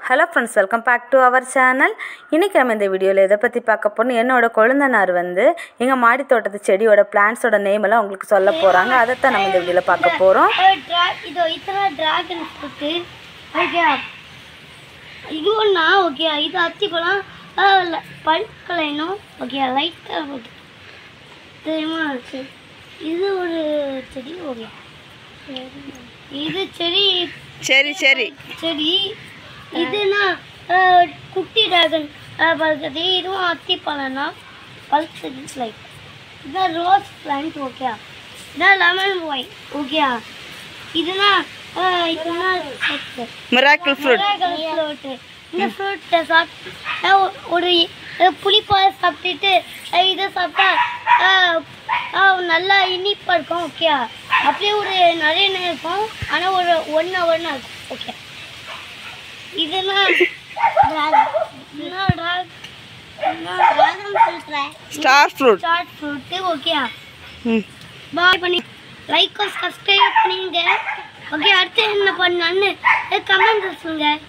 Hello friends welcome back to our channel இன்றைக்கி நம்ம இந்த வீடியோவில் எதை பற்றி பார்க்க போறோம் என்னோட கொழுந்தனார் வந்து எங்கள் மாடி தோட்டத்து செடியோட பிளான்ஸோட நேம் எல்லாம் உங்களுக்கு சொல்ல போகிறாங்க அதைத்தான் நம்ம இந்த வீடியோவில் பார்க்க போகிறோம் ಇದು ಈ ಥರ ಡ್ರ್ಯಾಗನ್ ಫ್ರೂಟ್ ಓಕೆ ಇದು ஒன்றா ஓகே இது அத்திப்பழம் பழுக்கலைனோ ஓகே லைட்டாக போட்டு தெரியுமா சரி. இது ஒரு செடி ஓகே இது செடி சரி சரி செடி இதுனா அஹ், குட்டி ட்ராகன் பழுத்தது இதுவும் அத்திப்பழம்னா பழுத்தது லைக் இதான் ரோஸ் பிளான்ட் ஓகே இதான் லெமன் பாய் ஓகே இதுனா அஹ், இதுனா மிராக்கிள் ஃப்ரூட் ஃப்ரூட் இந்த ஃப்ரூட்டை சாப்பிட்டு ஒரு அஹ், புளிப்பாக சாப்பிட்டுட்டு அஹ், இதை சாப்பிட்டா அஹ், அஹ், நல்லா இனிப்பாக இருக்கும் ஓகே அப்படியே ஒரு நிறைய நேரம் இருக்கும் ஆனால் ஒரு ஒன் ஹவர்னா இருக்கும் ஓகே இதுனா star fruit start fruit okay bye பண்ணி லைக் சப்ஸ்கிரைப் பண்ணிங்க ஓகே அடுத்து என்ன பண்ணான்னு கமெண்ட் சொல்லுங்க